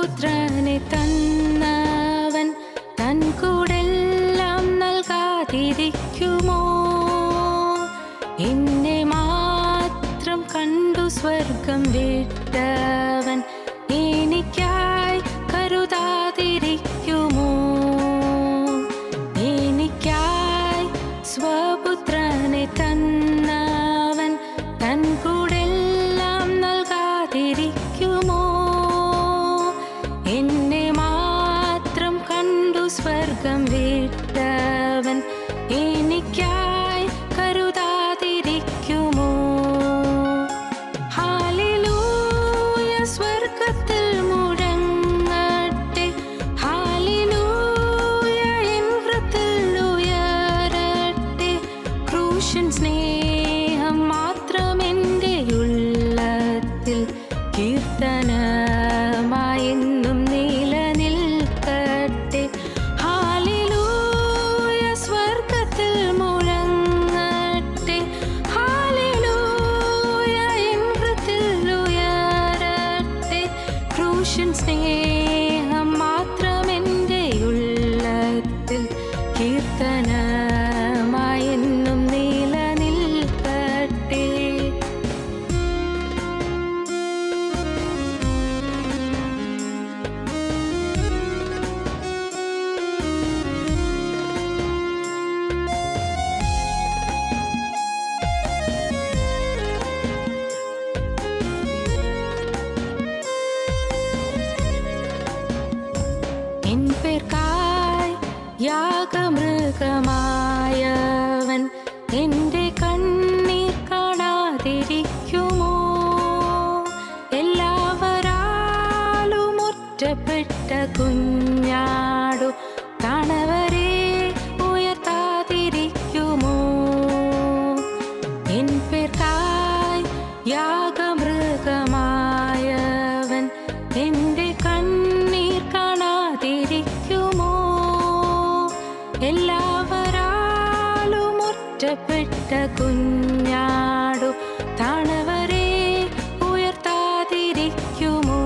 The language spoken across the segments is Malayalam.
സ്വപുത്രനെ തന്നവൻ തൻ കൂടെല്ലാം നൽകാതിരിക്കുമോ എന്നെ മാത്രം കണ്ടു സ്വർഗം വിട്ടവൻ എനിക്കായി കരുതാതിരിക്കുമോ എനിക്കായി സ്വപുത്രനെ തന്നവൻ തൻ കൂടെല്ലാം നൽകാതിരിക്കുമോ എന്നെ മാത്രം കണ്ടു സ്വർഗം വിട്ടവൻ എനിക്കായി കരുതാതിരിക്കുമോ ഹാലിലൂയ സ്വർഗത്തിൽ മുഴങ്ങട്ടെ ഹാലിലൂയ എൻ ഹൃത്തിൽ ഉയരട്ടെ ക്രൂശൻ സ്നേഹം മാത്രം എൻ്റെ ഉള്ളത്തിൽ കീർത്തനമായെന്നും നിലനിൽക്കട്ടെ ഹാലിലൂയ സ്വർഗത്തിൽ മുഴങ്ങട്ടെ ഹാലിലൂയ എൻ ഹൃത്തിൽ ഉയരട്ടെ ക്രൂശൻ സ്നേഹം മാത്രം എൻ്റെ ഉള്ളത്തിൽ കീർത്തനമായെന്നും നിലനിൽക്കട്ടെ എൻ പേർക്കായി യാഗമൃഗമായവൻ എൻ്റെ കണ്ണീർ കാണാതിരിക്കുമോ എല്ലാവരാലും ഒറ്റപ്പെട്ട കുഞ്ഞാടു കാണവരെ ഉയർത്താതിരിക്കുമോ എൻ പേർക്കായി യാഗമൃഗമായവൻ എൻ്റെ കണ്ണീർ കാണാതിരിക്കുമോ എല്ലാവരാലും ഒറ്റപ്പെട്ട കുഞ്ഞാടു താണവരെ ഉയർത്താതിരിക്കുമോ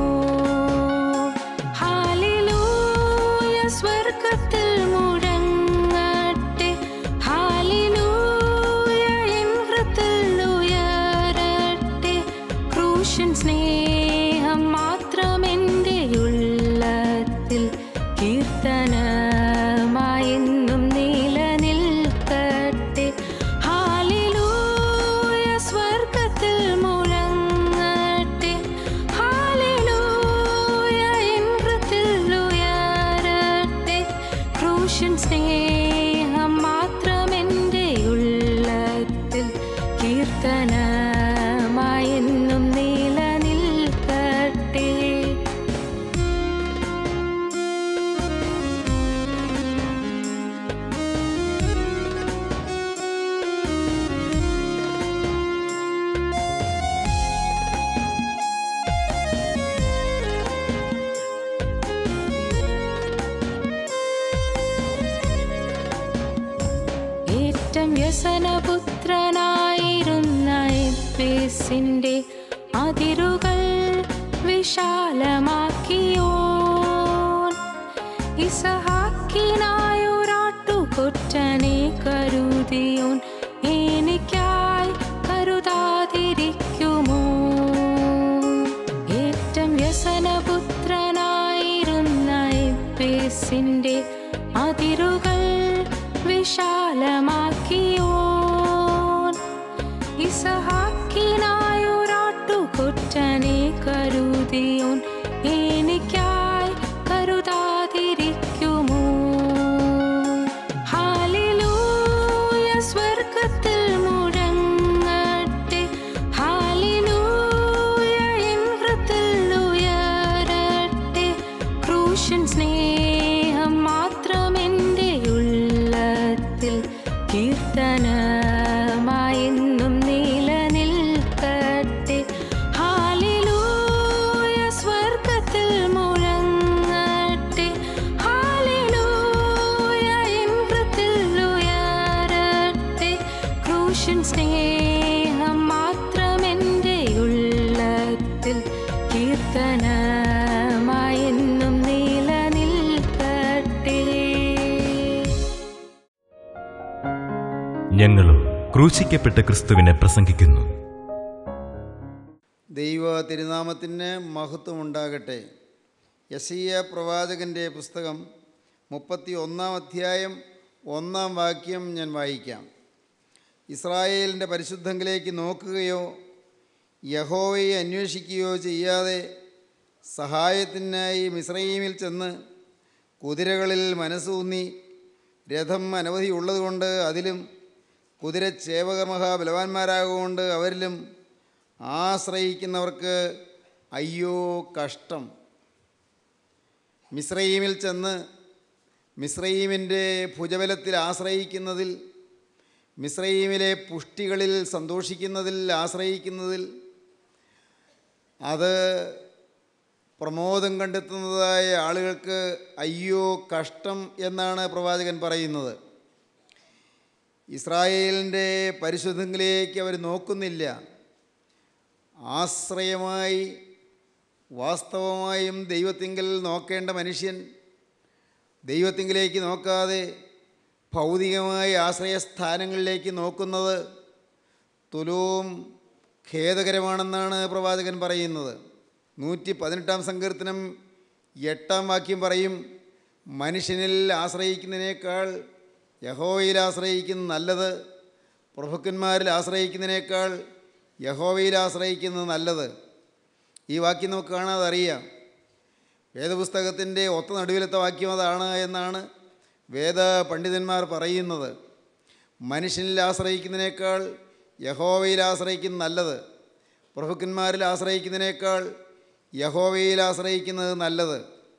ഹാലിലൂയ സ്വർഗത്തിൽ മുഴങ്ങട്ടെ ഹാലിലൂയ എൻ ഹൃത്തിൽ ഉയരട്ടെ ക്രൂശൻ സ്നേഹം മാത്രം എൻ്റെ ഉള്ളത്തിൽ കീർത്തനമായെന്നും നിലനിൽക്കട്ടെ ഹാലിലൂയ സ്വർഗത്തിൽ മുഴങ്ങട്ടെ ഹാലിലൂയ എൻ ഹൃത്തിൽ ഉയരട്ടെ ക്രൂശൻ സ്നേഹം മാത്രം എൻ്റെ ഉള്ളത്തിൽ കീർത്തനമായെന്നും നിലനിൽക്കട്ടെ ഏറ്റം വ്യസനപുത്രനായിരുന്ന എപ്പേസിന്റെ അതിരുകൾ വിശാലമാക്കിയോ ഇസഹാക്കിനായൊരാട്ടുകൊറ്റനെ കരുതിയോൻ എനിക്കായി കരുതാതിരിക്കുമോ ഏറ്റം വ്യസനപുത്രനായിരുന്ന എപ്പേസിന്റെ അതിരുകൾ വിശാലമാക്കിയോ ഇസഹാക്കിനായൊരാട്ടുകൊറ്റനെ കരുതിയോൻ എനിക്കായി കരുതാതിരിക്കുമോ ഹാലിലൂയ സ്വർഗത്തിൽ മുഴങ്ങട്ടെ ഹാലിലൂയ എൻ ഹൃത്തിൽ ഉയരട്ടെ ക്രൂശൻ സ്നേഹം മാത്രം എൻ്റെ ഉള്ളത്തിൽ കീർത്തനമായെന്നും നിലനിൽക്കട്ടെ ഞങ്ങളും ക്രൂശിക്കപ്പെട്ട ക്രിസ്തുവിനെ പ്രസംഗിക്കുന്നു ദൈവ തിരുനാമത്തിന് മഹത്വമുണ്ടാകട്ടെ യശീയ പ്രവാചകൻ്റെ പുസ്തകം മുപ്പത്തി ഒന്നാം അധ്യായം ഒന്നാം വാക്യം ഞാൻ വായിക്കാം ഇസ്രായേലിൻ്റെ പരിശുദ്ധങ്കിലേക്ക് നോക്കുകയോ യഹോവയെ അന്വേഷിക്കുകയോ ചെയ്യാതെ സഹായത്തിനായി മിശ്രയീമിൽ ചെന്ന് കുതിരകളിൽ മനസ്സൂന്നി രഥം അനവധി ഉള്ളതുകൊണ്ട് അതിലും കുതിരച്ചേവകർ മഹാബലവാന്മാരാകൊണ്ട് അവരിലും ആശ്രയിക്കുന്നവർക്ക് അയ്യോ കഷ്ടം മിശ്രയീമിൽ ചെന്ന് മിശ്രയീമിൻ്റെ ഭുജബലത്തിൽ ആശ്രയിക്കുന്നതിൽ മിശ്രയീമിലെ പുഷ്ടികളിൽ സന്തോഷിക്കുന്നതിൽ ആശ്രയിക്കുന്നതിൽ അത് പ്രമോദം കണ്ടെത്തുന്നതായ ആളുകൾക്ക് അയ്യോ കഷ്ടം എന്നാണ് പ്രവാചകൻ പറയുന്നത് ഇസ്രായേലിൻ്റെ പരിശുദ്ധങ്ങളിലേക്ക് അവർ നോക്കുന്നില്ല ആശ്രയമായി വാസ്തവമായും ദൈവത്തിങ്കൽ നോക്കേണ്ട മനുഷ്യൻ ദൈവത്തിങ്കിലേക്ക് നോക്കാതെ ഭൗതികമായ ആശ്രയസ്ഥാനങ്ങളിലേക്ക് നോക്കുന്നത് തുലവും ഖേദകരമാണെന്നാണ് പ്രവാചകൻ പറയുന്നത് നൂറ്റി പതിനെട്ടാം സങ്കീർത്തനം എട്ടാം വാക്യം പറയും മനുഷ്യനിൽ ആശ്രയിക്കുന്നതിനേക്കാൾ യഹോവയിൽ ആശ്രയിക്കുന്ന നല്ലത് പ്രഭുക്കന്മാരിൽ ആശ്രയിക്കുന്നതിനേക്കാൾ യഹോവയിൽ ആശ്രയിക്കുന്നത് നല്ലത് ഈ വാക്യം നമുക്ക് കാണാതെ അറിയാം വേദപുസ്തകത്തിൻ്റെ ഒത്ത നടുവിലത്തെ വാക്യം അതാണ് എന്നാണ് വേദ പണ്ഡിതന്മാർ പറയുന്നത് മനുഷ്യനിൽ ആശ്രയിക്കുന്നതിനേക്കാൾ യഹോവയിൽ ആശ്രയിക്കുന്ന നല്ലത് പ്രഭുക്കന്മാരിൽ ആശ്രയിക്കുന്നതിനേക്കാൾ യഹോവയിൽ ആശ്രയിക്കുന്നത് നല്ലത്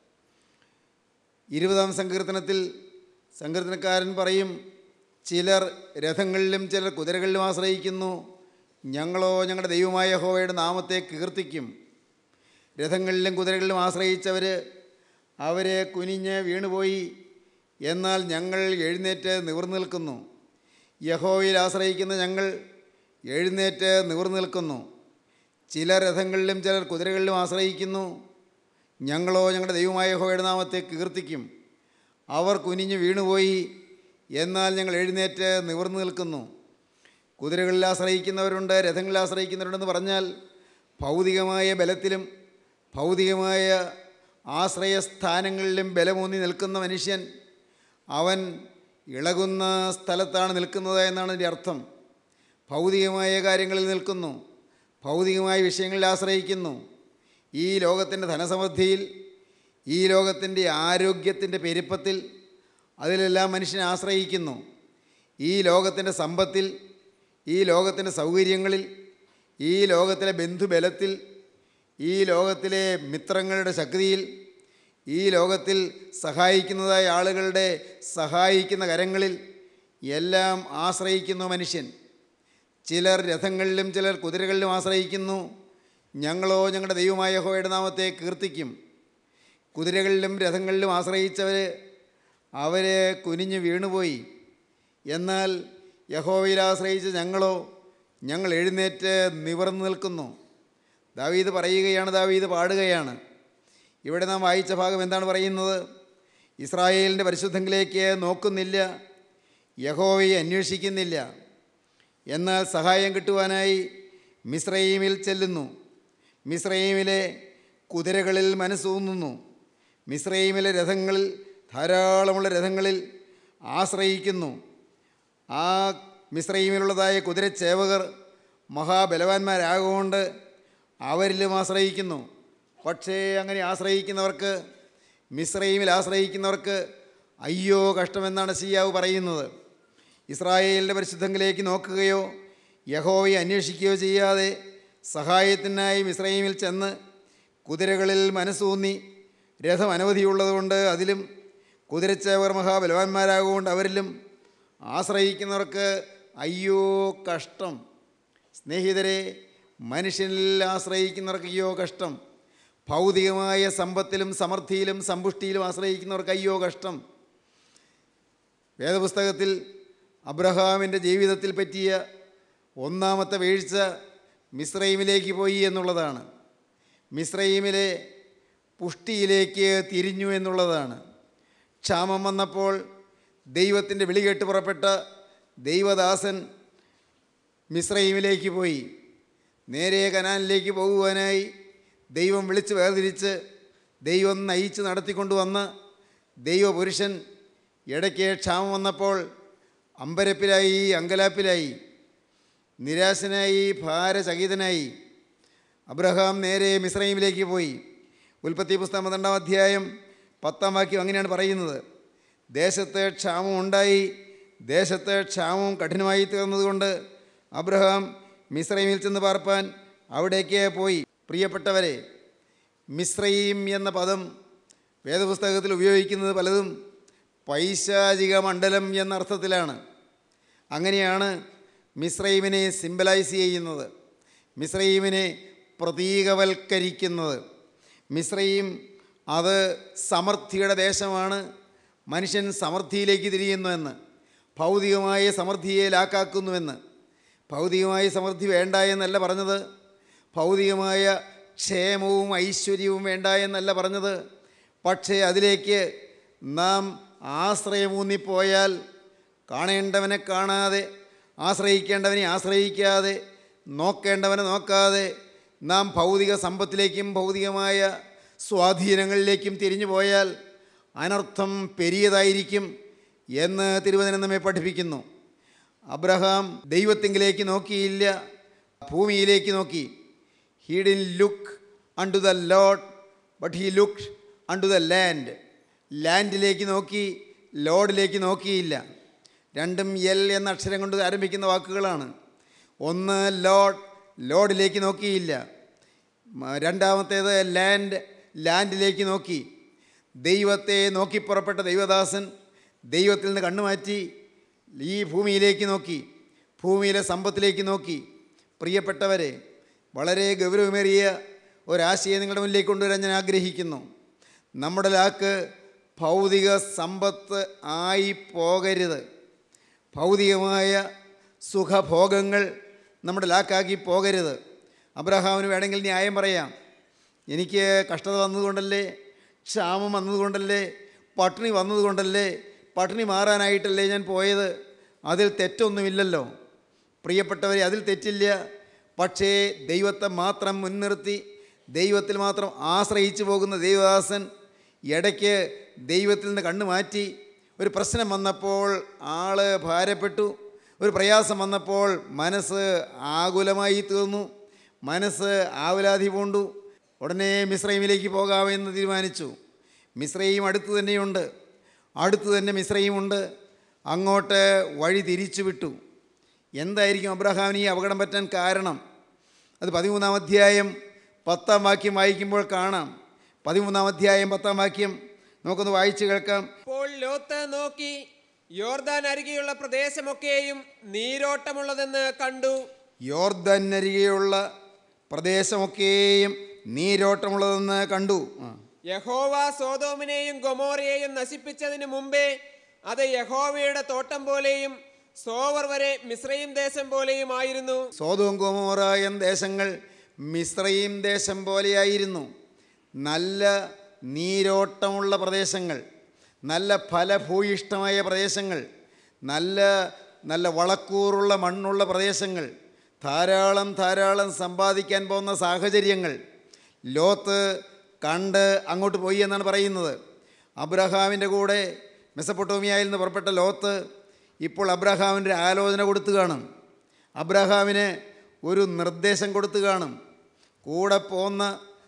ഇരുപതാം സങ്കീർത്തനത്തിൽ സങ്കീർത്തനക്കാരൻ പറയും ചിലർ രഥങ്ങളിലും ചിലർ കുതിരകളിലും ആശ്രയിക്കുന്നു ഞങ്ങളോ ഞങ്ങളുടെ ദൈവമായ യഹോവയുടെ നാമത്തെ കീർത്തിക്കും രഥങ്ങളിലും കുതിരകളിലും ആശ്രയിച്ചവർ അവരെ കുനിഞ്ഞ് വീണുപോയി എന്നാൽ ഞങ്ങൾ എഴുന്നേറ്റ് നിവർന്നു നിൽക്കുന്നു യഹോവയിൽ ആശ്രയിക്കുന്ന ഞങ്ങൾ എഴുന്നേറ്റ് നിവർന്നു നിൽക്കുന്നു ചില രഥങ്ങളിലും ചിലർ കുതിരകളിലും ആശ്രയിക്കുന്നു ഞങ്ങളോ ഞങ്ങളുടെ ദൈവമായ യഹോവയുടെ നാമത്തെ കീർത്തിക്കും അവർ കുനിഞ്ഞ് വീണുപോയി എന്നാൽ ഞങ്ങൾ എഴുന്നേറ്റ് നിവർന്നു നിൽക്കുന്നു കുതിരകളിൽ ആശ്രയിക്കുന്നവരുണ്ട് രഥങ്ങളിൽ ആശ്രയിക്കുന്നവരുണ്ടെന്ന് പറഞ്ഞാൽ ഭൗതികമായ ബലത്തിലും ഭൗതികമായ ആശ്രയസ്ഥാനങ്ങളിലും ബലമൂന്നി നിൽക്കുന്ന മനുഷ്യൻ അവൻ ഇളകുന്ന സ്ഥലത്താണ് നിൽക്കുന്നത് എന്നാണ് എൻ്റെ അർത്ഥം ഭൗതികമായ കാര്യങ്ങളിൽ നിൽക്കുന്നു ഭൗതികമായ വിഷയങ്ങളിൽ ആശ്രയിക്കുന്നു ഈ ലോകത്തിൻ്റെ ധനസമൃദ്ധിയിൽ ഈ ലോകത്തിൻ്റെ ആരോഗ്യത്തിൻ്റെ പെരുപ്പത്തിൽ അതിലെല്ലാം മനുഷ്യനെ ആശ്രയിക്കുന്നു ഈ ലോകത്തിൻ്റെ സമ്പത്തിൽ ഈ ലോകത്തിൻ്റെ സൗകര്യങ്ങളിൽ ഈ ലോകത്തിലെ ബന്ധുബലത്തിൽ ഈ ലോകത്തിലെ മിത്രങ്ങളുടെ ശക്തിയിൽ ഈ ലോകത്തിൽ സഹായിക്കുന്നതായ ആളുകളുടെ സഹായിക്കുന്ന കരങ്ങളിൽ എല്ലാം ആശ്രയിക്കുന്നു മനുഷ്യൻ ചിലർ രഥങ്ങളിലും ചിലർ കുതിരകളിലും ആശ്രയിക്കുന്നു ഞങ്ങളോ ഞങ്ങളുടെ ദൈവമായ യഹോവയുടെ നാമത്തെ കീർത്തിക്കും കുതിരകളിലും രഥങ്ങളിലും ആശ്രയിച്ചവർ അവരെ കുനിഞ്ഞ് വീണുപോയി എന്നാൽ യഹോവയിൽ ആശ്രയിച്ച ഞങ്ങളോ ഞങ്ങൾ എഴുന്നേറ്റ് നിവർന്നു നിൽക്കുന്നു ദാവീദ് പറയുകയാണ് ദാവീദ് പാടുകയാണ് ഇവിടെ നാം വായിച്ച ഭാഗം എന്താണ് പറയുന്നത് ഇസ്രായേലിൻ്റെ പരിശുദ്ധങ്ങളിലേക്ക് നോക്കുന്നില്ല യഹോവയെ അന്വേഷിക്കുന്നില്ല എന്നാൽ സഹായം കിട്ടുവാനായി മിശ്രയീമിൽ ചെല്ലുന്നു മിശ്രയീമിലെ കുതിരകളിൽ മനസ്സൂന്നുന്നു മിശ്രയീമിലെ രഥങ്ങളിൽ ധാരാളമുള്ള രഥങ്ങളിൽ ആശ്രയിക്കുന്നു ആ മിശ്രയീമിലുള്ളതായ കുതിരച്ചേവകർ മഹാബലവാന്മാരാകൊണ്ട് അവരിലും ആശ്രയിക്കുന്നു പക്ഷേ അങ്ങനെ ആശ്രയിക്കുന്നവർക്ക് മിശ്രയീമിൽ ആശ്രയിക്കുന്നവർക്ക് അയ്യോ കഷ്ടമെന്നാണ് സിയാവ് പറയുന്നത് ഇസ്രായേലിൻ്റെ പരിശുദ്ധങ്ങളിലേക്ക് നോക്കുകയോ യഹോവയെ അന്വേഷിക്കുകയോ ചെയ്യാതെ സഹായത്തിനായി മിശ്രയീമിൽ ചെന്ന് കുതിരകളിൽ മനസ്സൂന്നി രഥം അനവധിയുള്ളതുകൊണ്ട് അതിലും കുതിരച്ചേവർ മഹാബലവാന്മാരാകൊണ്ട് അവരിലും ആശ്രയിക്കുന്നവർക്ക് അയ്യോ കഷ്ടം സ്നേഹിതരെ മനുഷ്യനിൽ ആശ്രയിക്കുന്നവർക്ക് അയ്യോ കഷ്ടം ഭൗതികമായ സമ്പത്തിലും സമൃദ്ധിയിലും സമ്പുഷ്ടിയിലും ആശ്രയിക്കുന്നവർക്ക് അയ്യോ കഷ്ടം വേദപുസ്തകത്തിൽ അബ്രഹാമിൻ്റെ ജീവിതത്തിൽ പറ്റിയ ഒന്നാമത്തെ വീഴ്ച മിശ്രൈമിലേക്ക് പോയി എന്നുള്ളതാണ് മിശ്രൈമിലെ പുഷ്ടിയിലേക്ക് തിരിഞ്ഞു എന്നുള്ളതാണ് ക്ഷാമം വന്നപ്പോൾ ദൈവത്തിൻ്റെ വിളി കേട്ട് പുറപ്പെട്ട ദൈവദാസൻ മിശ്രൈമിലേക്ക് പോയി നേരെ കനാനിലേക്ക് പോകുവാനായി ദൈവം വിളിച്ച് വേർതിരിച്ച് ദൈവം നയിച്ച് നടത്തിക്കൊണ്ടുവന്ന് ദൈവപുരുഷൻ ഇടയ്ക്ക് ക്ഷാമം വന്നപ്പോൾ അമ്പരപ്പിലായി അങ്കലാപ്പിലായി നിരാശനായി ഭാരചകിതനായി അബ്രഹാം നേരെ മിശ്രൈമിലേക്ക് പോയി ഉൽപ്പത്തി പുസ്തകം പന്ത്രണ്ടാം അധ്യായം പത്താം വാക്യം അങ്ങനെയാണ് പറയുന്നത് ദേശത്ത് ക്ഷാമം ഉണ്ടായി ദേശത്ത് ക്ഷാമം കഠിനമായി തീർന്നതുകൊണ്ട് അബ്രഹാം മിശ്രൈമിൽ ചെന്ന് പാർപ്പാൻ അവിടേക്ക് പോയി പ്രിയപ്പെട്ടവരെ മിശ്രൈം എന്ന പദം വേദപുസ്തകത്തിൽ ഉപയോഗിക്കുന്നത് പലതും പൈശാചിക മണ്ഡലം എന്ന അർത്ഥത്തിലാണ് അങ്ങനെയാണ് മിശ്രൈമിനെ സിംബലൈസ് ചെയ്യുന്നത് മിശ്രൈമിനെ പ്രതീകവൽക്കരിക്കുന്നത് മിശ്രയും അത് സമൃദ്ധിയുടെ ദേശമാണ് മനുഷ്യൻ സമൃദ്ധിയിലേക്ക് തിരിയുന്നുവെന്ന് ഭൗതികമായ സമൃദ്ധിയെ ലാക്കാക്കുന്നുവെന്ന് ഭൗതികമായ സമൃദ്ധി വേണ്ട എന്നല്ല പറഞ്ഞത് ഭൗതികമായ ക്ഷേമവും ഐശ്വര്യവും വേണ്ട എന്നല്ല പറഞ്ഞത് പക്ഷേ അതിലേക്ക് നാം ആശ്രയമൂന്നിപ്പോയാൽ കാണേണ്ടവനെ കാണാതെ ആശ്രയിക്കേണ്ടവനെ ആശ്രയിക്കാതെ നോക്കേണ്ടവനെ നോക്കാതെ നാം ഭൗതിക സമ്പത്തിലേക്കും ഭൗതികമായ സ്വാധീനങ്ങളിലേക്കും തിരിഞ്ഞു പോയാൽ അനർത്ഥം പെരിയതായിരിക്കും എന്ന് തിരുവചനം നമ്മെ പഠിപ്പിക്കുന്നു അബ്രഹാം ദൈവത്തിങ്കിലേക്ക് നോക്കിയില്ല ഭൂമിയിലേക്ക് നോക്കി he didn't look unto the Lord but he look unto the land ലാൻഡിലേക്ക് നോക്കി ലോഡിലേക്ക് നോക്കിയില്ല രണ്ടും എൽ എന്ന അക്ഷരം കൊണ്ട് ആരംഭിക്കുന്ന വാക്കുകളാണ് ഒന്ന് ലോഡ് ലോഡിലേക്ക് നോക്കിയില്ല മ- രണ്ടാമത്തേത് ലാൻഡ് ലാൻഡിലേക്ക് നോക്കി ദൈവത്തെ നോക്കി പുറപ്പെട്ട ദൈവദാസൻ ദൈവത്തിൽ നിന്ന് കണ്ണുമാറ്റി ഈ ഭൂമിയിലേക്ക് നോക്കി ഭൂമിയിലെ സമ്പത്തിലേക്ക് നോക്കി പ്രിയപ്പെട്ടവരെ വളരെ ഗൗരവമേറിയ ഒരാശയം നിങ്ങളുടെ മുന്നിലേക്ക് കൊണ്ടുവരാൻ ഞാൻ ആഗ്രഹിക്കുന്നു നമ്മുടെ ലാക്ക് ഭൗതിക സമ്പത്ത് ആയി പോകരുത് ഭൗതികമായ സുഖഭോഗങ്ങൾ നമ്മുടെ ലാക്കാക്കി പോകരുത് അബ്രഹാമിന് വേണമെങ്കിൽ ന്യായം പറയാം എനിക്ക് കഷ്ടത വന്നതുകൊണ്ടല്ലേ ക്ഷാമം വന്നതുകൊണ്ടല്ലേ പട്ടിണി വന്നതുകൊണ്ടല്ലേ പട്ടിണി മാറാനായിട്ടല്ലേ ഞാൻ പോയത് അതിൽ തെറ്റൊന്നുമില്ലല്ലോ പ്രിയപ്പെട്ടവരെ അതിൽ തെറ്റില്ല പക്ഷേ ദൈവത്തെ മാത്രം മുൻനിർത്തി ദൈവത്തിൽ മാത്രം ആശ്രയിച്ചു പോകുന്ന ദൈവദാസൻ ഇടയ്ക്ക് ദൈവത്തിൽ നിന്ന് കണ്ണു മാറ്റി ഒരു പ്രശ്നം വന്നപ്പോൾ ആള് ഭാരപ്പെട്ടു ഒരു പ്രയാസം വന്നപ്പോൾ മനസ്സ് ആകുലമായി തീർന്നു മനസ്സ് ആവലാതി പൂണ്ടു ഉടനെ മിശ്രൈമിലേക്ക് പോകാമെന്ന് തീരുമാനിച്ചു മിശ്രയും അടുത്ത് തന്നെയുണ്ട് അടുത്ത് തന്നെ മിശ്രയുമുണ്ട് അങ്ങോട്ട് വഴി തിരിച്ചു വിട്ടു എന്തായിരിക്കും അബ്രഹാമിന് ഈ അപകടം പറ്റാൻ കാരണം അത് പതിമൂന്നാം അധ്യായം പത്താം വാക്യം വായിക്കുമ്പോൾ കാണാം പതിമൂന്നാം അധ്യായം പത്താം വാക്യം നമുക്കൊന്ന് വായിച്ച് കേൾക്കാം അപ്പോൾ ലോത്ത് നോക്കി യോർദാൻ അരികെയുള്ള പ്രദേശമൊക്കെയും നീരോട്ടമുള്ളതെന്ന് കണ്ടു യോർദനരികെയുള്ള പ്രദേശമൊക്കെയും നീരോട്ടമുള്ളതെന്ന് കണ്ടു ആ. യഹോവ സോതോമിനെയും ഗൊമോറയെയും നശിപ്പിച്ചതിന് മുമ്പേ അത് യഹോവയുടെ തോട്ടം പോലെയും സോവർ വരെ മിശ്രയും ദേശം പോലെയുമായിരുന്നു സോതവും ഗോമോറ എന്ന ദേശങ്ങൾ മിശ്രയും ദേശം പോലെയായിരുന്നു നല്ല നീരോട്ടമുള്ള പ്രദേശങ്ങൾ നല്ല ഫലഭൂയിഷ്ടമായ പ്രദേശങ്ങൾ നല്ല നല്ല വളക്കൂറുള്ള മണ്ണുള്ള പ്രദേശങ്ങൾ ധാരാളം ധാരാളം സമ്പാദിക്കാൻ പോകുന്ന സാഹചര്യങ്ങൾ ലോത്ത് കണ്ട് അങ്ങോട്ട് പോയി എന്നാണ് പറയുന്നത് അബ്രഹാമിൻ്റെ കൂടെ മെസ്സപ്പൊട്ടോമിയയിൽ നിന്ന് പുറപ്പെട്ട ലോത്ത് ഇപ്പോൾ അബ്രഹാമിൻ്റെ ഒരു ആലോചന കൊടുത്തു കാണും അബ്രഹാമിന് ഒരു നിർദ്ദേശം കൊടുത്തു കാണും കൂടെ പോന്ന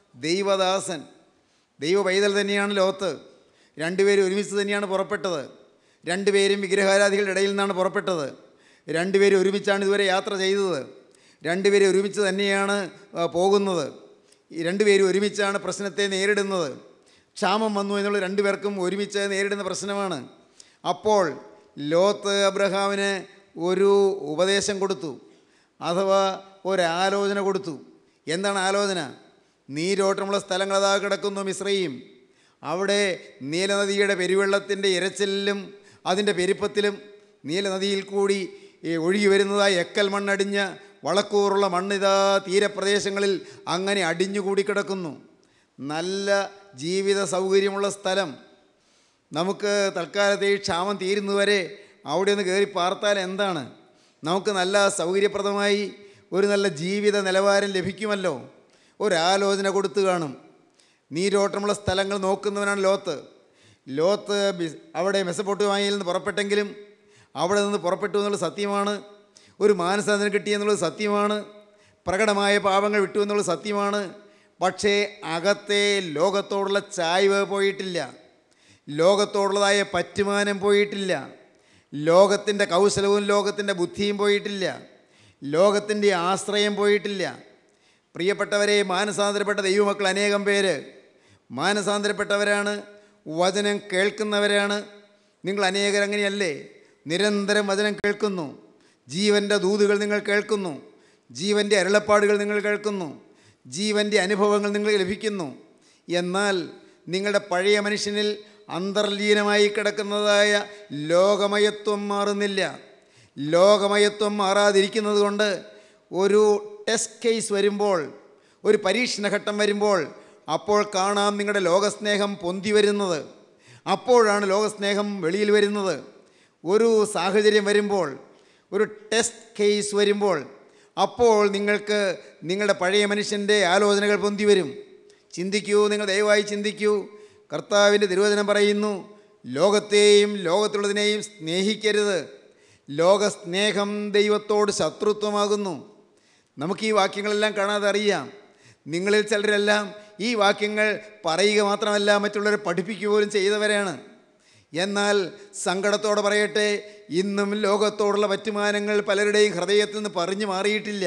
ദൈവദാസൻ ദൈവ പൈതൽ തന്നെയാണ് ലോത്ത് രണ്ടുപേരും ഒരുമിച്ച് തന്നെയാണ് പുറപ്പെട്ടത് രണ്ടുപേരും വിഗ്രഹാരാധികളുടെ ഇടയിൽ നിന്നാണ് പുറപ്പെട്ടത് രണ്ടുപേരും ഒരുമിച്ചാണ് ഇതുവരെ യാത്ര ചെയ്തത് രണ്ടുപേരും ഒരുമിച്ച് തന്നെയാണ് ആ, പോകുന്നത് ഈ രണ്ടുപേരും ഒരുമിച്ചാണ് പ്രശ്നത്തെ നേരിടുന്നത് ക്ഷാമം വന്നു എന്നുള്ള രണ്ടുപേർക്കും ഒരുമിച്ച് നേരിടുന്ന പ്രശ്നമാണ് അപ്പോൾ ലോത്ത് അബ്രഹാമിന് ഒരു ഉപദേശം കൊടുത്തു അഥവാ ഒരാലോചന കൊടുത്തു എന്താണ് ആലോചന നീരോട്ടമുള്ള സ്ഥലങ്ങൾ അതാ കിടക്കുന്നു മിശ്രയും അവിടെ നീലനദിയുടെ പെരുവെള്ളത്തിൻ്റെ ഇരച്ചിലും അതിൻ്റെ പെരുപ്പത്തിലും നീലനദിയിൽ കൂടി ഈ ഒഴുകി വരുന്നതായി എക്കൽ മണ്ണടിഞ്ഞ വളക്കൂറുള്ള മണ്ണിതാ തീരപ്രദേശങ്ങളിൽ അങ്ങനെ അടിഞ്ഞുകൂടി കിടക്കുന്നു നല്ല ജീവിത സൗകര്യമുള്ള സ്ഥലം നമുക്ക് തൽക്കാലത്തെ ഈ ക്ഷാമം തീരുന്നതുവരെ അവിടെ ഒന്ന് കയറി പാർത്താൽ എന്താണ് നമുക്ക് നല്ല സൗകര്യപ്രദമായി ഒരു നല്ല ജീവിത നിലവാരം ലഭിക്കുമല്ലോ ഒരാലോചന കൊടുത്തു കാണും നീരോട്ടമുള്ള സ്ഥലങ്ങൾ നോക്കുന്നവനാണ് ലോത്ത് ലോത്ത് ബി- അവിടെ മെസ്സപ്പൊട്ടുവാങ്ങിയിൽ നിന്ന് പുറപ്പെട്ടെങ്കിലും അവിടെ നിന്ന് പുറപ്പെട്ടു എന്നുള്ളത് സത്യമാണ് ഒരു മാനസാന്തരം കിട്ടിയെന്നുള്ളത് സത്യമാണ് പ്രകടമായ പാപങ്ങൾ വിട്ടു എന്നുള്ളത് സത്യമാണ് പക്ഷേ അകത്തെ ലോകത്തോടുള്ള ചായ്വ് പോയിട്ടില്ല ലോകത്തോടുള്ളതായ പറ്റുമാനം പോയിട്ടില്ല ലോകത്തിൻ്റെ കൗശലവും ലോകത്തിൻ്റെ ബുദ്ധിയും പോയിട്ടില്ല ലോകത്തിൻ്റെ ആശ്രയം പോയിട്ടില്ല പ്രിയപ്പെട്ടവരെ മാനസാന്തരപ്പെട്ട ദൈവമക്കൾ അനേകം പേര് മാനസാന്തരപ്പെട്ടവരാണ് വചനം കേൾക്കുന്നവരാണ് നിങ്ങൾ അനേകർ അങ്ങനെയല്ലേ നിരന്തരം വചനം കേൾക്കുന്നു ജീവൻ്റെ ദൂതുകൾ നിങ്ങൾ കേൾക്കുന്നു ജീവൻ്റെ അരുളപ്പാടുകൾ നിങ്ങൾ കേൾക്കുന്നു ജീവൻ്റെ അനുഭവങ്ങൾ നിങ്ങൾക്ക് ലഭിക്കുന്നു എന്നാൽ നിങ്ങളുടെ പഴയ മനുഷ്യനിൽ അന്തർലീനമായി കിടക്കുന്നതായ ലോകമയത്വം മാറുന്നില്ല ലോകമയത്വം മാറാതിരിക്കുന്നത് കൊണ്ട് ഒരു ടെസ്റ്റ് കേസ് വരുമ്പോൾ ഒരു പരീക്ഷണഘട്ടം വരുമ്പോൾ അപ്പോൾ കാണാം നിങ്ങളുടെ ലോകസ്നേഹം പൊന്തി വരുന്നത് അപ്പോഴാണ് ലോകസ്നേഹം വെളിയിൽ വരുന്നത് ഒരു സാഹചര്യം വരുമ്പോൾ ഒരു ടെസ്റ്റ് കേസ് വരുമ്പോൾ അപ്പോൾ നിങ്ങൾക്ക് നിങ്ങളുടെ പഴയ മനുഷ്യൻ്റെ ആലോചനകൾ പൊന്തി വരും ചിന്തിക്കൂ നിങ്ങൾ ദയവായി ചിന്തിക്കൂ കർത്താവിൻ്റെ തിരുവചനം പറയുന്നു ലോകത്തെയും ലോകത്തുള്ളതിനെയും സ്നേഹിക്കരുത് ലോകസ്നേഹം ദൈവത്തോട് ശത്രുത്വമാകുന്നു നമുക്ക് ഈ വാക്യങ്ങളെല്ലാം കാണാതെ അറിയാം നിങ്ങളിൽ ചിലരെല്ലാം ഈ വാക്യങ്ങൾ പറയുക മാത്രമല്ല മറ്റുള്ളവരെ പഠിപ്പിക്കുക പോലും ചെയ്തവരാണ് എന്നാൽ സങ്കടത്തോടെ പറയട്ടെ ഇന്നും ലോകത്തോടുള്ള പറ്റുമാനങ്ങൾ പലരുടെയും ഹൃദയത്തിൽ നിന്ന് പറഞ്ഞു മാറിയിട്ടില്ല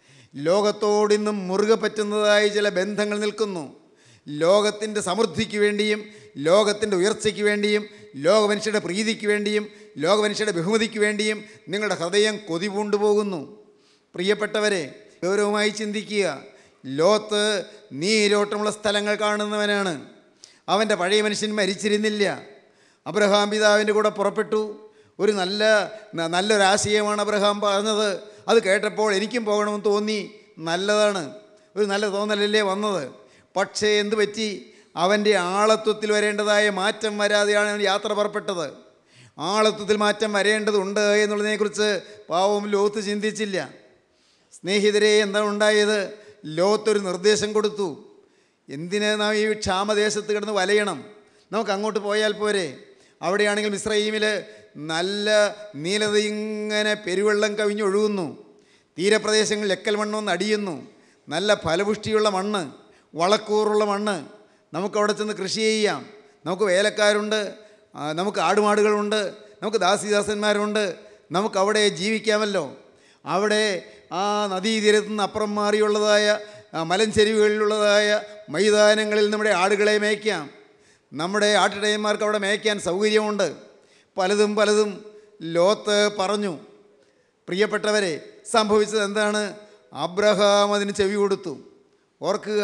ലോകത്തോട് ഇന്നും മുറുകെ പറ്റുന്നതായ ചില ബന്ധങ്ങൾ നിൽക്കുന്നു ലോകത്തിൻ്റെ സമൃദ്ധിക്ക് വേണ്ടിയും ലോകത്തിൻ്റെ ഉയർച്ചയ്ക്ക് വേണ്ടിയും ലോകമനുഷ്യരുടെ പ്രീതിക്ക് വേണ്ടിയും ലോകമനുഷ്യരുടെ ബഹുമതിക്ക് വേണ്ടിയും നിങ്ങളുടെ ഹൃദയം കൊതി പൂണ്ടുപോകുന്നു പ്രിയപ്പെട്ടവരെ ഗൗരവമായി ചിന്തിക്കുക ലോത്ത് നീരോട്ടമുള്ള സ്ഥലങ്ങൾ കാണുന്നവനാണ് അവൻ്റെ പഴയ മനുഷ്യൻ മരിച്ചിരുന്നില്ല അബ്രഹാം പിതാവിൻ്റെ കൂടെ പുറപ്പെട്ടു ഒരു നല്ല ന- നല്ലൊരാശയമാണ് അബ്രഹാം പറഞ്ഞത് അത് കേട്ടപ്പോൾ എനിക്കും പോകണമെന്ന് തോന്നി നല്ലതാണ് ഒരു നല്ല തോന്നലല്ലേ വന്നത് പക്ഷേ എന്തു പറ്റി അവൻ്റെ ആളത്വത്തിൽ വരേണ്ടതായ മാറ്റം വരാതെയാണ് അവൻ യാത്ര പുറപ്പെട്ടത് ആളത്വത്തിൽ മാറ്റം വരേണ്ടതുണ്ട് എന്നുള്ളതിനെക്കുറിച്ച് പാവം ലോത്ത് ചിന്തിച്ചില്ല സ്നേഹിതരെ എന്താണ് ഉണ്ടായത് ലോത്തൊരു നിർദ്ദേശം കൊടുത്തു എന്തിന് നാം ഈ ക്ഷാമദേശത്ത് കിടന്ന് വലയണം നമുക്ക് അങ്ങോട്ട് പോയാൽ പോരെ അവിടെയാണെങ്കിൽ മിസ്രൈമിൽ നല്ല നീലത ഇങ്ങനെ പെരുവെള്ളം കവിഞ്ഞൊഴുകുന്നു തീരപ്രദേശങ്ങളിൽ എക്കൽ മണ്ണൊന്ന് അടിയുന്നു നല്ല ഫലപുഷ്ടിയുള്ള മണ്ണ് വളക്കൂറുള്ള മണ്ണ് നമുക്കവിടെ ചെന്ന് കൃഷി ചെയ്യാം നമുക്ക് വേലക്കാരുണ്ട് ആ, നമുക്ക് ആടുമാടുകളുണ്ട് നമുക്ക് ദാസിദാസന്മാരുണ്ട് നമുക്ക് അവിടെ ജീവിക്കാമല്ലോ അവിടെ ആ നദീതീരത്തു നിന്ന് അപ്പുറം മാറിയുള്ളതായ ആ, മലഞ്ചെരിവുകളിലുള്ളതായ മൈതാനങ്ങളിൽ നമ്മുടെ ആടുകളെ മേയ്ക്കാം നമ്മുടെ ആട്ടിടയന്മാർക്ക് അവിടെ മേയ്ക്കാൻ സൗകര്യമുണ്ട് പലതും പലതും ലോത്ത് പറഞ്ഞു പ്രിയപ്പെട്ടവരെ സംഭവിച്ചത് എന്താണ് അബ്രഹാം അതിന് ചെവി കൊടുത്തു ഓർക്കുക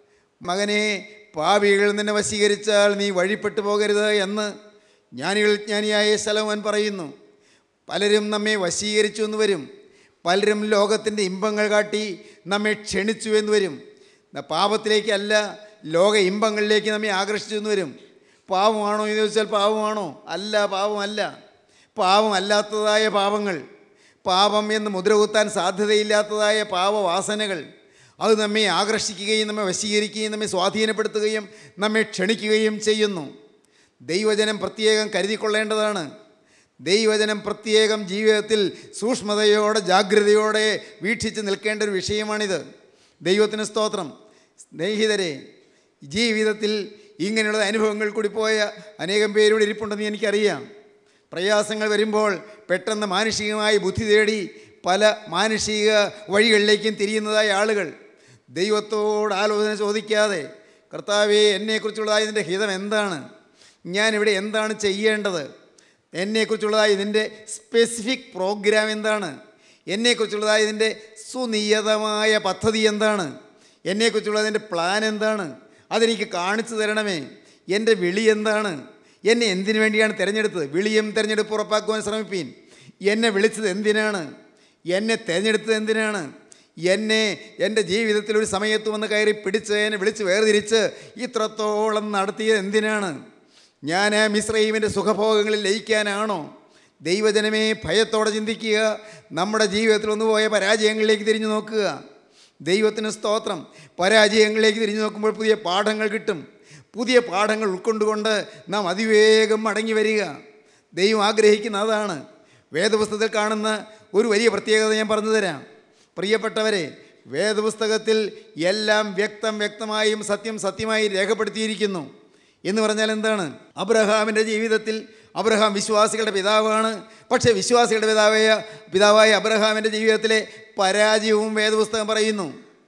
മകനെ പാപികൾ നിന്നെ വശീകരിച്ചാൽ നീ വഴിപ്പെട്ടു പോകരുത് എന്ന് ജ്ഞാനികൾ ജ്ഞാനിയായ ശലവൻ പറയുന്നു പലരും നമ്മെ വശീകരിച്ചു എന്ന് വരും പലരും ലോകത്തിൻ്റെ ഇമ്പങ്ങൾ കാട്ടി നമ്മെ ക്ഷണിച്ചു എന്ന് വരും ന- പാപത്തിലേക്കല്ല ലോക ഇമ്പങ്ങളിലേക്ക് നമ്മെ ആകർഷിച്ചു എന്ന് വരും പാവമാണോ എന്ന് ചോദിച്ചാൽ പാവമാണോ അല്ല പാവമല്ല പാവമല്ലാത്തതായ പാപങ്ങൾ പാപം എന്ന് മുദ്രകുത്താൻ സാധ്യതയില്ലാത്തതായ പാപവാസനകൾ അത് നമ്മെ ആകർഷിക്കുകയും നമ്മെ വശീകരിക്കുകയും നമ്മെ സ്വാധീനപ്പെടുത്തുകയും നമ്മെ ക്ഷണിക്കുകയും ചെയ്യുന്നു ദൈവജനം പ്രത്യേകം കരുതിക്കൊള്ളേണ്ടതാണ് ദൈവജനം പ്രത്യേകം ജീവിതത്തിൽ സൂക്ഷ്മതയോടെ ജാഗ്രതയോടെ വീക്ഷിച്ച് നിൽക്കേണ്ട ഒരു വിഷയമാണിത് ദൈവത്തിന് സ്തോത്രം സ്നേഹിതരെ ജീവിതത്തിൽ ഇങ്ങനെയുള്ള അനുഭവങ്ങൾ കൂടി പോയ അനേകം പേരോട് ഇരിപ്പുണ്ടെന്ന് എനിക്കറിയാം പ്രയാസങ്ങൾ വരുമ്പോൾ പെട്ടെന്ന് മാനുഷികമായി ബുദ്ധി തേടി പല മാനുഷിക വഴികളിലേക്കും തിരിയുന്നതായ ആളുകൾ ദൈവത്തോട് ആലോചന ചോദിക്കാതെ കർത്താവെ എന്നെക്കുറിച്ചുള്ളതായ ഇതിൻ്റെ ഹിതം എന്താണ് ഞാനിവിടെ എന്താണ് ചെയ്യേണ്ടത് എന്നെക്കുറിച്ചുള്ളതായ ഇതിൻ്റെ സ്പെസിഫിക് പ്രോഗ്രാം എന്താണ് എന്നെക്കുറിച്ചുള്ളതായ ഇതിൻ്റെ സുനിയതമായ പദ്ധതി എന്താണ് എന്നെക്കുറിച്ചുള്ളതിൻ്റെ പ്ലാൻ എന്താണ് അതെനിക്ക് കാണിച്ചു തരണമേ എൻ്റെ വിളി എന്താണ് എന്നെ എന്തിനു വേണ്ടിയാണ് തിരഞ്ഞെടുത്തത് വിളിയും തിരഞ്ഞെടുപ്പ് ഉറപ്പാക്കുവാൻ ശ്രമിപ്പീൻ എന്നെ വിളിച്ചത് എന്തിനാണ് എന്നെ തിരഞ്ഞെടുത്തത് എന്തിനാണ് എന്നെ എൻ്റെ ജീവിതത്തിൽ ഒരു സമയത്ത് വന്ന് കയറി പിടിച്ച് എന്നെ വിളിച്ച് വേർതിരിച്ച് ഇത്രത്തോളം നടത്തിയത് എന്തിനാണ് ഞാൻ മിശ്രൈമിൻ്റെ സുഖഭോഗങ്ങളിൽ ലയിക്കാനാണോ ദൈവജനമേ ഭയത്തോടെ ചിന്തിക്കുക നമ്മുടെ ജീവിതത്തിൽ വന്നുപോയ പരാജയങ്ങളിലേക്ക് തിരിഞ്ഞു നോക്കുക ദൈവത്തിന് സ്തോത്രം പരാജയങ്ങളിലേക്ക് തിരിഞ്ഞു നോക്കുമ്പോൾ പുതിയ പാഠങ്ങൾ കിട്ടും പുതിയ പാഠങ്ങൾ ഉൾക്കൊണ്ടുകൊണ്ട് നാം അതിവേഗം മടങ്ങി വരിക ദൈവം ആഗ്രഹിക്കുന്ന അതാണ് വേദപുസ്തകത്തിൽ കാണുന്ന ഒരു വലിയ പ്രത്യേകത ഞാൻ പറഞ്ഞു തരാം പ്രിയപ്പെട്ടവരെ വേദപുസ്തകത്തിൽ എല്ലാം വ്യക്തം വ്യക്തമായും സത്യം സത്യമായി രേഖപ്പെടുത്തിയിരിക്കുന്നു എന്ന് പറഞ്ഞാൽ എന്താണ് അബ്രഹാമിൻ്റെ ജീവിതത്തിൽ അബ്രഹാം വിശ്വാസികളുടെ പിതാവാണ് പക്ഷേ വിശ്വാസികളുടെ പിതാവായ പിതാവായ അബ്രഹാമിൻ്റെ ജീവിതത്തിലെ പരാജയവും വേദപുസ്തകം പറയുന്നു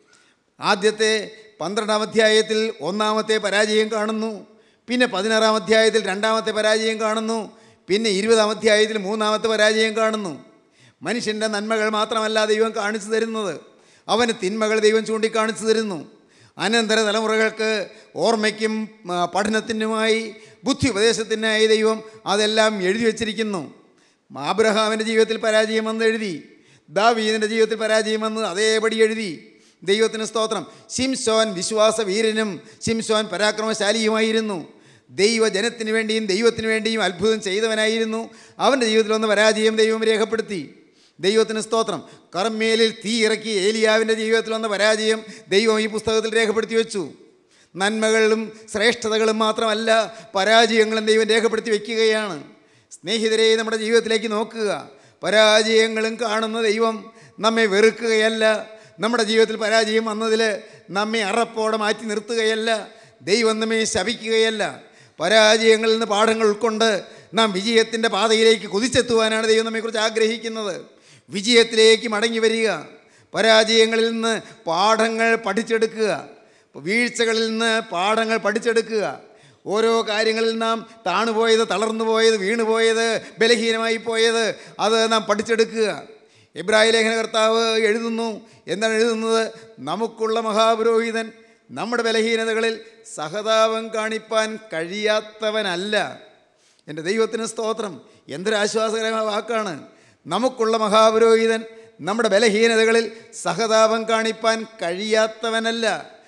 ആദ്യത്തെ പന്ത്രണ്ടാം അധ്യായത്തിൽ ഒന്നാമത്തെ പരാജയം കാണുന്നു പിന്നെ പതിനാറാം അധ്യായത്തിൽ രണ്ടാമത്തെ പരാജയം കാണുന്നു പിന്നെ ഇരുപതാം അധ്യായത്തിൽ മൂന്നാമത്തെ പരാജയം കാണുന്നു മനുഷ്യൻ്റെ നന്മകൾ മാത്രമല്ല ദൈവം കാണിച്ചു തരുന്നത് അവന് തിന്മകൾ ദൈവം ചൂണ്ടിക്കാണിച്ചു തരുന്നു അനന്തര തലമുറകൾക്ക് ഓർമ്മയ്ക്കും ആ, പഠനത്തിനുമായി ബുദ്ധി ഉപദേശത്തിനായി ദൈവം അതെല്ലാം എഴുതി വച്ചിരിക്കുന്നു ആബ്രഹാമിൻ്റെ ജീവിതത്തിൽ പരാജയം വന്ന് എഴുതി ദാവീദിൻ്റെ ജീവിതത്തിൽ പരാജയം വന്ന് അതേപടി എഴുതി ദൈവത്തിന് സ്തോത്രം ശിംശോൻ വിശ്വാസ വീരനും ശിംശോൻ പരാക്രമശാലിയുമായിരുന്നു ദൈവജനത്തിന് വേണ്ടിയും ദൈവത്തിന് വേണ്ടിയും അത്ഭുതം ചെയ്തവനായിരുന്നു അവൻ്റെ ജീവിതത്തിൽ വന്ന പരാജയം ദൈവം രേഖപ്പെടുത്തി ദൈവത്തിന് സ്തോത്രം കർമ്മേലിൽ തീ ഇറക്കി ഏലിയാവിൻ്റെ ജീവിതത്തിൽ വന്ന പരാജയം ദൈവം ഈ പുസ്തകത്തിൽ രേഖപ്പെടുത്തി വെച്ചു നന്മകളും ശ്രേഷ്ഠതകളും മാത്രമല്ല പരാജയങ്ങളും ദൈവം രേഖപ്പെടുത്തി വയ്ക്കുകയാണ് സ്നേഹിതരെ നമ്മുടെ ജീവിതത്തിലേക്ക് നോക്കുക പരാജയങ്ങളും കാണുന്ന ദൈവം നമ്മെ വെറുക്കുകയല്ല നമ്മുടെ ജീവിതത്തിൽ പരാജയം വന്നതിൽ നമ്മെ അറപ്പോടെ മാറ്റി നിർത്തുകയല്ല ദൈവം നമ്മെ ശപിക്കുകയല്ല പരാജയങ്ങളിൽ നിന്ന് പാഠങ്ങൾ ഉൾക്കൊണ്ട് നാം വിജയത്തിൻ്റെ പാതയിലേക്ക് കുതിച്ചെത്തുവാനാണ് ദൈവം നമ്മെക്കുറിച്ച് ആഗ്രഹിക്കുന്നത് വിജയത്തിലേക്ക് മടങ്ങി വരിക പരാജയങ്ങളിൽ നിന്ന് പാഠങ്ങൾ പഠിച്ചെടുക്കുക വീഴ്ചകളിൽ നിന്ന് പാഠങ്ങൾ പഠിച്ചെടുക്കുക ഓരോ കാര്യങ്ങളിൽ നാം താണുപോയത് തളർന്നു പോയത് വീണുപോയത് ബലഹീനമായി പോയത് അത് നാം പഠിച്ചെടുക്കുക ഇബ്രാഹിം ലേഖന കർത്താവ് എഴുതുന്നു എന്താണ് എഴുതുന്നത് നമുക്കുള്ള മഹാപുരോഹിതൻ നമ്മുടെ ബലഹീനതകളിൽ സഹതാപം കാണിപ്പാൻ കഴിയാത്തവനല്ല എൻ്റെ ദൈവത്തിന് സ്തോത്രം എന്തൊരു ആശ്വാസകരമായ വാക്കാണ് നമുക്കുള്ള മഹാപുരോഹിതൻ നമ്മുടെ ബലഹീനതകളിൽ സഹതാപം കാണിപ്പാൻ കഴിയാത്തവനല്ല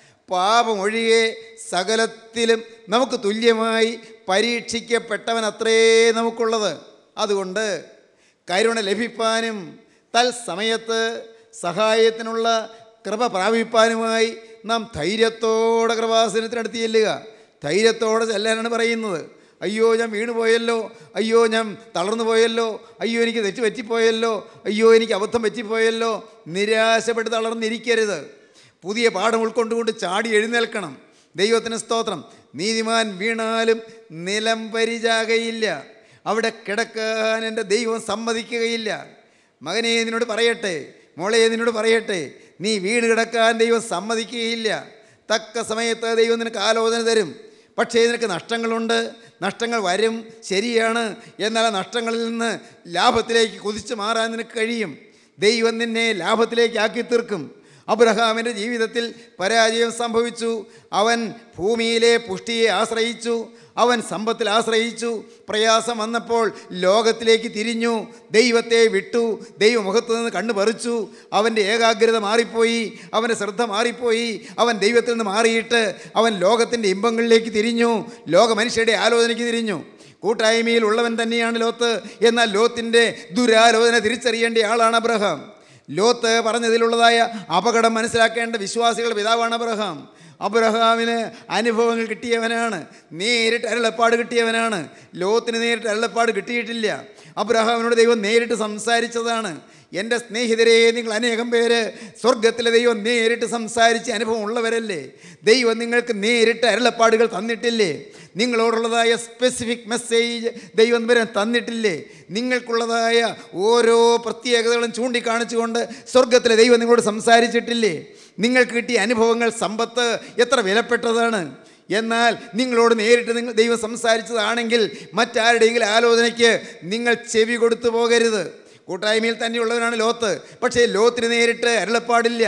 പാപം ഒഴികെ സകലത്തിലും നമുക്ക് തുല്യമായി പരീക്ഷിക്കപ്പെട്ടവൻ അത്രേ നമുക്കുള്ളത് അതുകൊണ്ട് കരുണ ലഭിപ്പാനും തൽസമയത്ത് സഹായത്തിനുള്ള കൃപ പ്രാപിപ്പാനുമായി നാം ധൈര്യത്തോടെ കൃപാസനത്തിനടുത്ത് ചെല്ലുക ധൈര്യത്തോടെ ചെല്ലാനാണ് പറയുന്നത് അയ്യോ ഞാൻ വീണുപോയല്ലോ അയ്യോ ഞാൻ തളർന്നു പോയല്ലോ അയ്യോ എനിക്ക് തെറ്റ് പറ്റിപ്പോയല്ലോ അയ്യോ എനിക്ക് അബദ്ധം പറ്റിപ്പോയല്ലോ നിരാശപ്പെട്ട് തളർന്നിരിക്കരുത് പുതിയ പാഠം ഉൾക്കൊണ്ടുകൊണ്ട് ചാടി എഴുന്നേൽക്കണം ദൈവത്തിന് സ്തോത്രം നീതിമാൻ വീണാലും നിലം പരിചാകയില്ല അവിടെ കിടക്കാൻ എൻ്റെ ദൈവം സമ്മതിക്കുകയില്ല മകനെ നിന്നോട് പറയട്ടെ മോളെ നിന്നോട് പറയട്ടെ നീ വീണ് കിടക്കാൻ ദൈവം സമ്മതിക്കുകയില്ല തക്ക സമയത്ത് ദൈവം നിനക്ക് ആലോചന തരും പക്ഷേ നിനക്ക് നഷ്ടങ്ങളുണ്ട് നഷ്ടങ്ങൾ വരും ശരിയാണ് എന്നാൽ ആ നഷ്ടങ്ങളിൽ നിന്ന് ലാഭത്തിലേക്ക് കുതിച്ചു മാറാൻ നിനക്ക് കഴിയും ദൈവം നിന്നെ ലാഭത്തിലേക്ക് ആക്കി തീർക്കും അബ്രഹാമിൻ്റെ ജീവിതത്തിൽ പരാജയം സംഭവിച്ചു അവൻ ഭൂമിയിലെ പുഷ്ടിയെ ആശ്രയിച്ചു അവൻ സമ്പത്തിൽ ആശ്രയിച്ചു പ്രയാസം വന്നപ്പോൾ ലോകത്തിലേക്ക് തിരിഞ്ഞു ദൈവത്തെ വിട്ടു ദൈവമുഖത്ത് നിന്ന് കണ്ണു പറിച്ചു അവൻ്റെ ഏകാഗ്രത മാറിപ്പോയി അവൻ്റെ ശ്രദ്ധ മാറിപ്പോയി അവൻ ദൈവത്തിൽ നിന്ന് മാറിയിട്ട് അവൻ ലോകത്തിൻ്റെ ഇമ്പങ്ങളിലേക്ക് തിരിഞ്ഞു ലോക മനുഷ്യരുടെ ആലോചനയ്ക്ക് തിരിഞ്ഞു കൂട്ടായ്മയിൽ ഉള്ളവൻ തന്നെയാണ് ലോത്ത് എന്നാൽ ലോത്തിൻ്റെ ദുരാലോചന തിരിച്ചറിയേണ്ട ആളാണ് അബ്രഹാം ലോത്ത് പറഞ്ഞതിലുള്ളതായ അപകടം മനസ്സിലാക്കേണ്ട വിശ്വാസികളുടെ പിതാവാണ് അബ്രഹാം അബ്രഹാമിന് അനുഭവങ്ങൾ കിട്ടിയവനാണ് നേരിട്ട് അരുളപ്പാട് കിട്ടിയവനാണ് ലോത്തിന് നേരിട്ട് അരുളപ്പാട് കിട്ടിയിട്ടില്ല അബ്രഹാമിനോട് ദൈവം നേരിട്ട് സംസാരിച്ചതാണ് എൻ്റെ സ്നേഹിതരെ നിങ്ങൾ അനേകം പേര് സ്വർഗത്തിലെ ദൈവം നേരിട്ട് സംസാരിച്ച് അനുഭവം ഉള്ളവരല്ലേ ദൈവം നിങ്ങൾക്ക് നേരിട്ട് അരുളപ്പാടുകൾ തന്നിട്ടില്ലേ നിങ്ങളോടുള്ളതായ സ്പെസിഫിക് മെസ്സേജ് ദൈവം വരെ തന്നിട്ടില്ലേ നിങ്ങൾക്കുള്ളതായ ഓരോ പ്രത്യേകതകളും ചൂണ്ടിക്കാണിച്ചുകൊണ്ട് സ്വർഗത്തിലെ ദൈവം നിങ്ങളോട് സംസാരിച്ചിട്ടില്ലേ നിങ്ങൾക്ക് കിട്ടിയ അനുഭവങ്ങൾ സമ്പത്ത് എത്ര വിലപ്പെട്ടതാണ് എന്നാൽ നിങ്ങളോട് നേരിട്ട് നിങ്ങൾ ദൈവം സംസാരിച്ചതാണെങ്കിൽ മറ്റാരുടെയെങ്കിലും ആലോചനയ്ക്ക് നിങ്ങൾ ചെവി കൊടുത്തു പോകരുത് കൂട്ടായ്മയിൽ തന്നെയുള്ളവനാണ് ലോത്ത് പക്ഷേ ലോത്തിന് നേരിട്ട് അരുളപ്പാടില്ല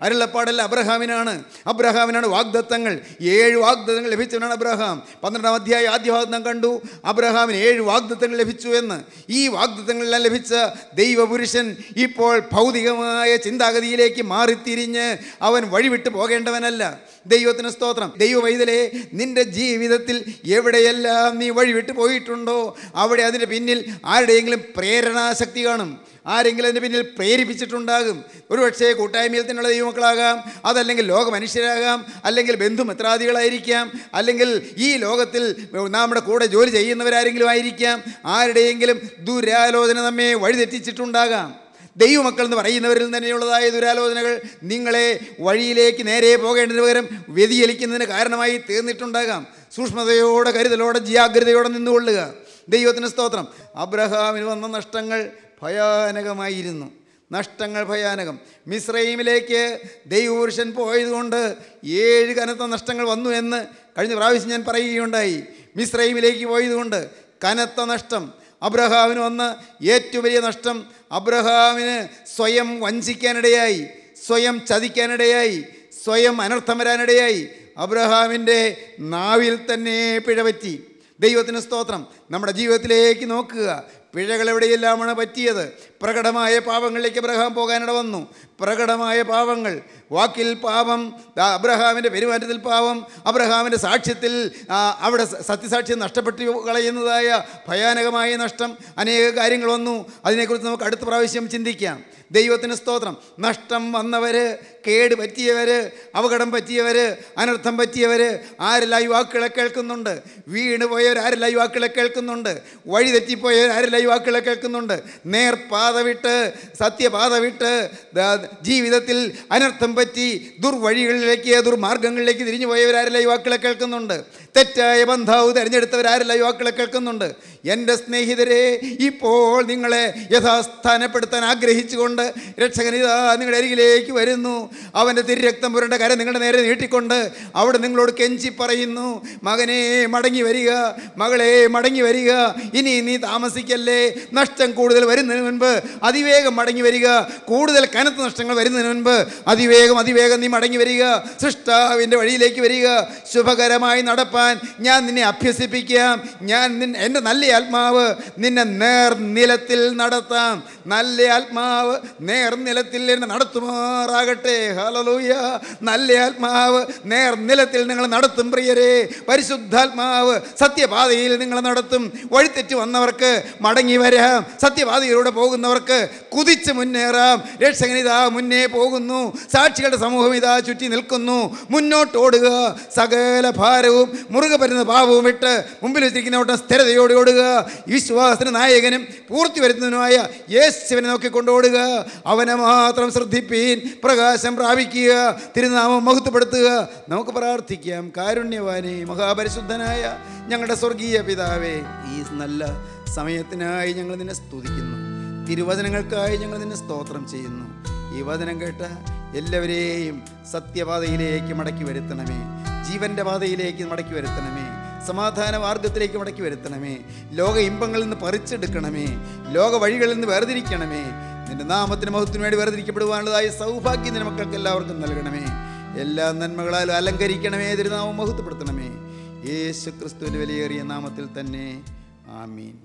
അരുളപ്പാടല്ല അബ്രഹാമിനാണ് അബ്രഹാമിനാണ് വാഗ്ദത്തങ്ങൾ ഏഴ് വാഗ്ദത്തങ്ങൾ ലഭിച്ചവനാണ് അബ്രഹാം പന്ത്രണ്ടാം അധ്യായ ആദ്യ ഭാഗത്ത് നാം കണ്ടു അബ്രഹാമിന് ഏഴ് വാഗ്ദത്തങ്ങൾ ലഭിച്ചു എന്ന് ഈ വാഗ്ദത്തങ്ങളെല്ലാം ലഭിച്ച ദൈവപുരുഷൻ ഇപ്പോൾ ഭൗതികമായ ചിന്താഗതിയിലേക്ക് മാറിത്തിരിഞ്ഞ് അവൻ വഴിവിട്ട് പോകേണ്ടവനല്ല ദൈവത്തിന് സ്തോത്രം ദൈവ വൈതലേ നിന്റെ ജീവിതത്തിൽ എവിടെയെല്ലാം നീ വഴിവിട്ട് പോയിട്ടുണ്ടോ അവിടെ അതിൻ്റെ പിന്നിൽ ആരുടെയെങ്കിലും പ്രേരണാശക്തി കാണും ആരെങ്കിലും അതിൻ്റെ പിന്നിൽ പ്രേരിപ്പിച്ചിട്ടുണ്ടാകും ഒരുപക്ഷേ കൂട്ടായ്മയിൽ തന്നെയുള്ള ദൈവമക്കളാകാം അതല്ലെങ്കിൽ ലോക മനുഷ്യരാകാം അല്ലെങ്കിൽ ബന്ധുമിത്രാദികളായിരിക്കാം അല്ലെങ്കിൽ ഈ ലോകത്തിൽ നമ്മുടെ കൂടെ ജോലി ചെയ്യുന്നവരാരെങ്കിലും ആയിരിക്കാം ആരുടെയെങ്കിലും ദുരാലോചന നമ്മെ വഴിതെറ്റിച്ചിട്ടുണ്ടാകാം ദൈവമക്കൾ എന്ന് പറയുന്നവരിൽ തന്നെയുള്ളതായ ദുരാലോചനകൾ നിങ്ങളെ വഴിയിലേക്ക് നേരെ പോകേണ്ടതിന് പകരം വ്യതിചലിക്കുന്നതിന് കാരണമായി തീർന്നിട്ടുണ്ടാകാം സൂക്ഷ്മതയോടെ കരുതലോടെ ജാഗ്രതയോടെ നിന്നുകൊള്ളുക ദൈവത്തിന് സ്തോത്രം അബ്രഹാമിന് വന്ന നഷ്ടങ്ങൾ ഭയാനകമായിരുന്നു നഷ്ടങ്ങൾ ഭയാനകം മിസ്രൈമിലേക്ക് ദൈവപുരുഷൻ പോയതുകൊണ്ട് ഏഴ് കനത്ത നഷ്ടങ്ങൾ വന്നു എന്ന് കഴിഞ്ഞ പ്രാവശ്യം ഞാൻ പറയുകയുണ്ടായി മിസ്രൈമിലേക്ക് പോയതുകൊണ്ട് കനത്ത നഷ്ടം അബ്രഹാമിന് വന്ന ഏറ്റവും വലിയ നഷ്ടം അബ്രഹാമിന് സ്വയം വഞ്ചിക്കാനിടയായി സ്വയം ചതിക്കാനിടയായി സ്വയം അനർത്ഥം വരാനിടയായി അബ്രഹാമിൻ്റെ നാവിൽ തന്നെ പിഴപറ്റി ദൈവത്തിന് സ്തോത്രം നമ്മുടെ ജീവിതത്തിലേക്ക് നോക്കുക പിഴകൾ എവിടെയെല്ലാമാണ് പറ്റിയത് പ്രകടമായ പാപങ്ങളിലേക്ക് അബ്രഹാം പോകാനിട വന്നു പ്രകടമായ പാപങ്ങൾ വാക്കിൽ പാപം ദാ അബ്രഹാമിൻ്റെ പെരുമാറ്റത്തിൽ പാപം അബ്രഹാമിൻ്റെ സാക്ഷ്യത്തിൽ ആ, അവിടെ സ- സത്യസാക്ഷ്യം നഷ്ടപ്പെട്ടു കളയുന്നതായ ഭയാനകമായ നഷ്ടം അനേക കാര്യങ്ങൾ വന്നു അതിനെക്കുറിച്ച് നമുക്ക് അടുത്ത പ്രാവശ്യം ചിന്തിക്കാം ദൈവത്തിന് സ്തോത്രം നഷ്ടം വന്നവർ കേട് പറ്റിയവർ അപകടം പറ്റിയവർ അനർത്ഥം പറ്റിയവർ ആരെല്ലാം ഈ വാക്കുകളെ കേൾക്കുന്നുണ്ട് വീണ് പോയവർ ആരെല്ലാം ഈ വാക്കുകളെ കേൾക്കുന്നുണ്ട് വഴി തെറ്റിപ്പോയവർ ആരെല്ലാം ഈ വാക്കുകളെ കേൾക്കുന്നുണ്ട് നേർപാത വിട്ട് സത്യപാത വിട്ട് ദാ ജീവിതത്തിൽ അനർത്ഥം പറ്റി ദുർവഴികളിലേക്ക് ദുർമാർഗങ്ങളിലേക്ക് തിരിഞ്ഞു പോയവരാരെല്ലാം ഈ വാക്കുകളെ കേൾക്കുന്നുണ്ട് തെറ്റായ ബന്ധാവ് തിരഞ്ഞെടുത്തവരാരെല്ലാം ഈ വാക്കുകളെ കേൾക്കുന്നുണ്ട് എൻ്റെ സ്നേഹിതരെ ഇപ്പോൾ നിങ്ങളെ യഥാസ്ഥാനപ്പെടുത്താൻ ആഗ്രഹിച്ചുകൊണ്ട് രക്ഷകനിതാ നിങ്ങളുടെ അരികിലേക്ക് വരുന്നു അവൻ്റെ തിരുരക്തം പുരണ്ട കര നിങ്ങളുടെ നേരെ നീട്ടിക്കൊണ്ട് അവിടെ നിങ്ങളോട് കെഞ്ചി പറയുന്നു മകനെ മടങ്ങി വരിക മകളെ മടങ്ങി വരിക ഇനി നീ താമസിക്കല്ലേ നഷ്ടം കൂടുതൽ വരുന്നതിന് മുൻപ് അതിവേഗം മടങ്ങി വരിക കൂടുതൽ കനത്ത നഷ്ടങ്ങൾ വരുന്നതിന് മുൻപ് അതിവേഗം അതിവേഗം നീ മടങ്ങി വരിക സൃഷ്ടാവിൻ്റെ വഴിയിലേക്ക് വരിക ശുഭകരമായി നടപ്പാൻ ഞാൻ നിന്നെ അഭ്യസിപ്പിക്കാം ഞാൻ നിൻ എൻ്റെ നല്ല ആത്മാവ് നിന്നെ നേർനിലത്തിൽ നടത്താം നല്ല ആത്മാവ് നേർനിലത്തിൽ എന്നെ നടത്തുമാറാകട്ടെ ഹലലൂയ നല്ല ആത്മാവ് നേർനിലത്തിൽ നിങ്ങൾ നടത്തും പ്രിയരെ പരിശുദ്ധാത്മാവ് സത്യപാതയിൽ നിങ്ങൾ നടത്തും വഴിതെറ്റ് വന്നവർക്ക് മടങ്ങി വരാം സത്യപാതയിലൂടെ പോകുന്നവർക്ക് കുതിച്ച് മുന്നേറാം രക്ഷകനിതാ മുന്നേ പോകുന്നു സാക്ഷികളുടെ സമൂഹം ഇതാ ചുറ്റി നിൽക്കുന്നു മുന്നോട്ട് ഓടുക സകല ഭാരവും മുറുകെ പറ്റുന്ന പാപവും വിട്ട് മുമ്പിൽ വെച്ചിരിക്കുന്ന ഓട്ടം സ്ഥിരതയോടെ ഓടുക വിശ്വാസത്തിന് നായകനും പൂർത്തി വരുന്നതിനുമായ യേശുവിനെ നോക്കിക്കൊണ്ട് ഓടുക അവനെ മാത്രം ശ്രദ്ധിപ്പീൻ പ്രകാശം പ്രാപിക്കുക തിരുനാമം മഹത്വപ്പെടുത്തുക നമുക്ക് പ്രാർത്ഥിക്കാം കാരുണ്യവാനെ മഹാപരിശുദ്ധനായ ഞങ്ങളുടെ സ്വർഗീയ പിതാവേ ഈ നല്ല സമയത്തിനായി ഞങ്ങൾ നിന്നെ സ്തുതിക്കുന്നു തിരുവചനങ്ങൾക്കായി ഞങ്ങൾ നിന്നെ സ്തോത്രം ചെയ്യുന്നു ഈ വചനം കേട്ട എല്ലാവരെയും സത്യപാതയിലേക്ക് മടക്കി വരുത്തണമേ ജീവന്റെ പാതയിലേക്ക് മടക്കി വരുത്തണമേ സമാധാന മാർഗത്തിലേക്ക് മടക്കി വരുത്തണമേ ലോക ഇമ്പങ്ങളിൽ നിന്ന് പറിച്ചെടുക്കണമേ ലോക വഴികളിൽ നിന്ന് വേർതിരിക്കണമേ നിന്റെ നാമത്തിന് മഹത്വത്തിന് വേണ്ടി വേർതിരിക്കപ്പെടുവാനുള്ളതായ സൗഭാഗ്യം നിന്റെ മക്കൾക്ക് എല്ലാവർക്കും നൽകണമേ എല്ലാ നന്മകളാലും അലങ്കരിക്കണമേ തിരുനാമം മഹത്വപ്പെടുത്തണമേ യേശു ക്രിസ്തുവിൻ്റെ വിലയേറിയ നാമത്തിൽ തന്നെ ആമീൻ